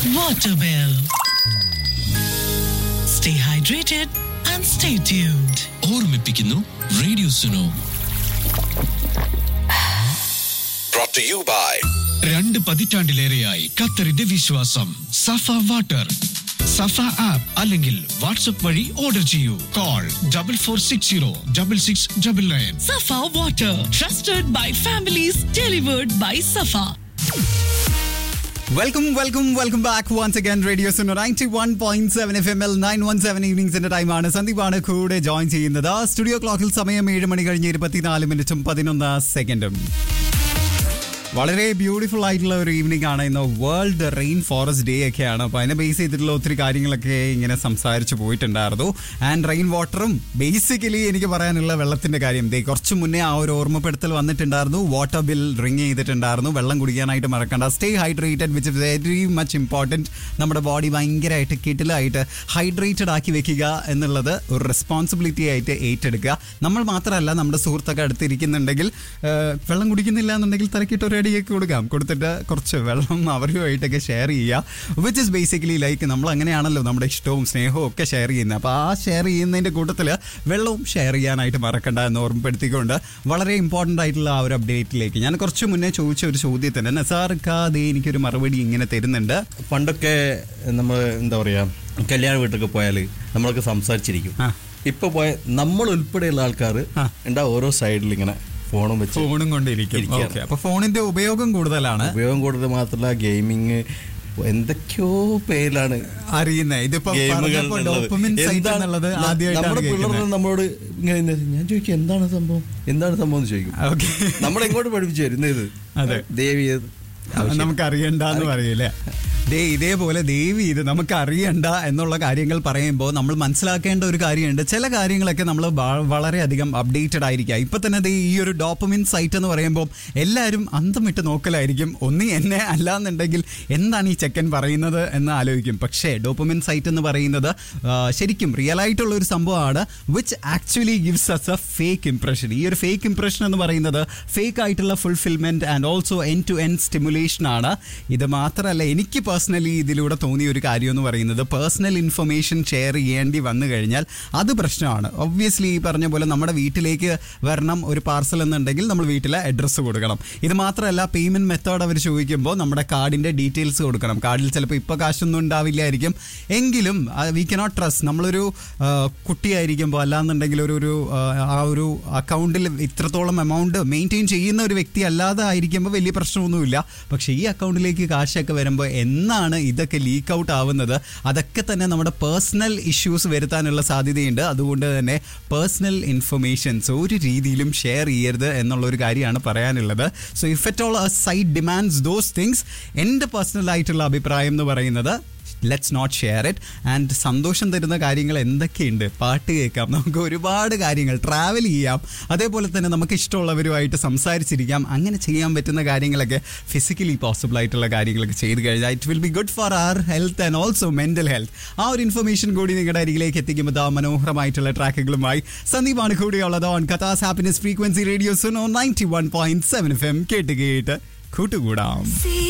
water bill. Stay hydrated and stay tuned. ഓർമ്മിപ്പിക്കുന്നു radio Suno brought to you by രണ്ട് പതിറ്റാണ്ടിലേറെയായി ഖത്തറിന്റെ വിശ്വാസം സഫ വാട്ടർ സഫ ആപ്പ് അല്ലെങ്കിൽ വാട്സ്ആപ്പ് വഴി ഓർഡർ ചെയ്യൂ call double four six zero double six double nine Safa water, trusted by families, delivered by Safa. Welcome welcome welcome back once again radio Suno ninety one point seven F M L nine one seven ഈവനിങ്സിന്റെ ടൈമാണ് സന്ദീപാണ് കൂടെ join ചെയ്യുന്നത് studio ക്ലോക്കിൽ സമയം ഏഴ് മണി കഴിഞ്ഞ് ഇരുപത്തിനാല് മിനിറ്റും പതിനൊന്ന് സെക്കൻഡും വളരെ ബ്യൂട്ടിഫുൾ ആയിട്ടുള്ള ഒരു ഈവനിങ് ആണ് ഇന്ന് വേൾഡ് റെയിൻ ഫോറസ്റ്റ് ഡേ ഒക്കെയാണ് അപ്പോൾ അതിനെ ബേസ് ചെയ്തിട്ടുള്ള ഒത്തിരി കാര്യങ്ങളൊക്കെ ഇങ്ങനെ സംസാരിച്ച് പോയിട്ടുണ്ടായിരുന്നു ആൻഡ് റെയിൻ വാട്ടറും ബേസിക്കലി എനിക്ക് പറയാനുള്ള വെള്ളത്തിന്റെ കാര്യം ദേ കുറച്ച് മുന്നേ ആ ഒരു ഓർമ്മപ്പെടുത്തൽ വന്നിട്ടുണ്ടായിരുന്നു വാട്ടർ ബിൽ റിങ് ചെയ്തിട്ടുണ്ടായിരുന്നു വെള്ളം കുടിക്കാനായിട്ട് മറക്കണ്ട stay hydrated which very much important നമ്മുടെ ബോഡി ഭയങ്കരമായിട്ട് കിട്ടിലായിട്ട് ഹൈഡ്രേറ്റഡ് ആക്കി വെക്കുക എന്നുള്ളത് ഒരു റെസ്പോൺസിബിലിറ്റി ആയിട്ട് ഏറ്റെടുക്കുക നമ്മൾ മാത്രമല്ല നമ്മുടെ സുഹൃത്തൊക്കെ അടുത്തിരിക്കുന്നുണ്ടെങ്കിൽ ആ, വെള്ളം കുടിക്കുന്നില്ല എന്നുണ്ടെങ്കിൽ തലക്കിട്ട് ഒരു അടിയൊക്കെ കൊടുക്കാം കൊടുത്തിട്ട് കുറച്ച് വെള്ളം അവരുമായിട്ടൊക്കെ ഷെയർ ചെയ്യുക വിച്ച് ഇസ് ബേസിക്കലി ലൈക്ക് നമ്മൾ അങ്ങനെയാണല്ലോ നമ്മുടെ ഇഷ്ടവും സ്നേഹവും ഒക്കെ ഷെയർ ചെയ്യുന്നത് അപ്പോൾ ആ ഷെയർ ചെയ്യുന്നതിൻ്റെ കൂട്ടത്തിൽ വെള്ളവും ഷെയർ ചെയ്യാനായിട്ട് മറക്കണ്ട എന്ന് ഓർമ്മപ്പെടുത്തിക്കൊണ്ട് വളരെ ഇമ്പോർട്ടൻ്റ് ആയിട്ടുള്ള ആ ഒരു അപ്ഡേറ്റിലേക്ക് ഞാൻ കുറച്ച് മുന്നേ ചോദിച്ച ഒരു ചോദ്യത്തിന് നസാർക്ക് അതേ എനിക്കൊരു മറുപടി ഇങ്ങനെ തരുന്നുണ്ട് പണ്ടൊക്കെ നമ്മൾ എന്താ പറയാ കല്യാണ വീട്ടിലൊക്കെ പോയാൽ നമ്മളൊക്കെ സംസാരിച്ചിരിക്കും ആ. ഇപ്പൊ പോയ നമ്മൾ ഉൾപ്പെടെയുള്ള ആൾക്കാർ ആ. ഉണ്ടാ ഓരോ സൈഡിൽ ഇങ്ങനെ ഫോണും വെച്ച് ഫോണും കൊണ്ടിരിക്കും ഇരിക്കുകയാണ്. ഓക്കെ അപ്പൊ ഫോണിന്റെ ഉപയോഗം കൂടുതലാണ് ഉപയോഗം കൂടുതൽ മാത്രമല്ല ഗെയിമിങ് എന്തൊക്കെയോ പേരിലാണ് അറിയുന്നത് ഇതിപ്പോ ഗെയിമുകൾ പറഞ്ഞപ്പോ ഉള്ളത്. ഡോപ്പമിൻ സൈറ്റ് എന്താണ് എന്നുള്ളത് ന- ആദ്യമായിട്ടാണ് നമ്മുടെ പിള്ളേർ കേൾക്കുന്നത് നമ്മളോട് ഇങ്ങനെ ഇന്ന് ഞാൻ ചോദിക്കും എന്താണ് സംഭവം എന്താണ് സംഭവം എന്ന് ചോദിക്കും ഓക്കെ നമ്മളെ എങ്ങോട്ട് പഠിപ്പിച്ചു വരുന്നത് അതെ. ദേവി നമുക്ക് അറിയണ്ടെന്ന് പറയൂലേ ദേ ഇതേപോലെ ദേവി ഇത് നമുക്ക് അറിയണ്ട എന്നുള്ള കാര്യങ്ങൾ പറയുമ്പോൾ നമ്മൾ മനസ്സിലാക്കേണ്ട ഒരു കാര്യമുണ്ട് ചില കാര്യങ്ങളൊക്കെ നമ്മൾ വളരെയധികം അപ്ഡേറ്റഡ് ആയിരിക്കുക ഇപ്പൊ തന്നെ ദേ ഈ ഒരു ഡോപ്പമിൻ സൈറ്റ് എന്ന് പറയുമ്പോൾ എല്ലാവരും അന്തം വിട്ട് നോക്കലായിരിക്കും ഒന്നി എന്നെ അല്ലാന്നുണ്ടെങ്കിൽ എന്താണ് ഈ ചെക്കൻ പറയുന്നത് എന്ന് ആലോചിക്കും പക്ഷേ ഡോപ്പമിൻ സൈറ്റ് എന്ന് പറയുന്നത് ആ, ശരിക്കും റിയൽ ആയിട്ടുള്ള ഒരു സംഭവമാണ് which actually gives us a fake impression ഈ ഒരു ഫേക്ക് ഇംപ്രഷൻ എന്ന് പറയുന്നത് ഫേക്ക് ആയിട്ടുള്ള fulfilment and also end to end stimulation ആണ് ഇത് മാത്രമല്ല എനിക്ക് പേഴ്സണലി ഇതിലൂടെ തോന്നിയ ഒരു കാര്യം എന്ന് പറയുന്നത് പേഴ്സണൽ ഇൻഫർമേഷൻ ഷെയർ ചെയ്യേണ്ടി വന്നു കഴിഞ്ഞാൽ അത് പ്രശ്നമാണ് ഒബ്വിയസ്ലി ഈ പറഞ്ഞ പോലെ നമ്മുടെ വീട്ടിലേക്ക് വരണം ഒരു പാർസൽ എന്നുണ്ടെങ്കിൽ നമ്മൾ വീട്ടിലെ അഡ്രസ്സ് കൊടുക്കണം ഇത് മാത്രമല്ല പേയ്മെന്റ് മെത്തേഡ് അവർ ചോദിക്കുമ്പോൾ നമ്മുടെ കാർഡിന്റെ ഡീറ്റെയിൽസ് കൊടുക്കണം കാർഡിൽ ചിലപ്പോൾ ഇപ്പോൾ കാശൊന്നും ഉണ്ടാവില്ലായിരിക്കും എങ്കിലും വി കനോട്ട് ട്രസ്റ്റ് നമ്മളൊരു ആ, കുട്ടിയായിരിക്കുമ്പോൾ അല്ലാന്നുണ്ടെങ്കിൽ ഒരു ഒരു ആ, ആ ഒരു അക്കൗണ്ടിൽ ഇത്രത്തോളം എമൗണ്ട് മെയിൻറ്റെയിൻ ചെയ്യുന്ന ഒരു വ്യക്തി അല്ലാതെ ആയിരിക്കുമ്പോൾ വലിയ പ്രശ്നമൊന്നുമില്ല പക്ഷേ ഈ അക്കൗണ്ടിലേക്ക് കാശൊക്കെ വരുമ്പോൾ എന്നാണ് ഇതൊക്കെ ലീക്ക് ഔട്ട് ആവുന്നത് അതൊക്കെ തന്നെ നമ്മുടെ പേഴ്സണൽ ഇഷ്യൂസ് വരുത്താനുള്ള സാധ്യതയുണ്ട് അതുകൊണ്ട് തന്നെ പേഴ്സണൽ ഇൻഫർമേഷൻസ് ഒരു രീതിയിലും ഷെയർ ചെയ്യരുത് എന്നുള്ള ഒരു കാര്യമാണ് പറയാനുള്ളത് so if at all site demands those things എൻ്റെ പേഴ്സണൽ ആയിട്ടുള്ള അഭിപ്രായം എന്ന് പറയുന്നത് let's not share it and സന്തോഷം തരുന്ന കാര്യങ്ങൾ എന്തൊക്കെയുണ്ട് പാട്ട് കേൾക്കാം നമുക്ക് ഒരുപാട് കാര്യങ്ങൾ ട്രാവൽ ചെയ്യാം അതേപോലെ തന്നെ നമുക്ക് ഇഷ്ടമുള്ളവരുമായിട്ട് സംസാരിച്ചിരിക്കാം അങ്ങനെ ചെയ്യാൻ പറ്റുന്ന കാര്യങ്ങളൊക്കെ ഫിസിക്കലി പോസിബിൾ ആയിട്ടുള്ള കാര്യങ്ങളൊക്കെ ചെയ്ത് കഴിഞ്ഞാൽ it will be good for our health and also mental health ആ ഒരു ഇൻഫർമേഷൻ കൂടി നിങ്ങളുടെ അരികിലേക്ക് എത്തിക്കുമ്പോൾ ആ മനോഹരമായിട്ടുള്ള ട്രാക്കുകളുമായി സന്ദീപാണ് കൂടിയുള്ളത് on Qatar's happiness frequency radio Suno ninety one point seven F M കേട്ട് കേട്ട് കൂട്ടുകൂടാം See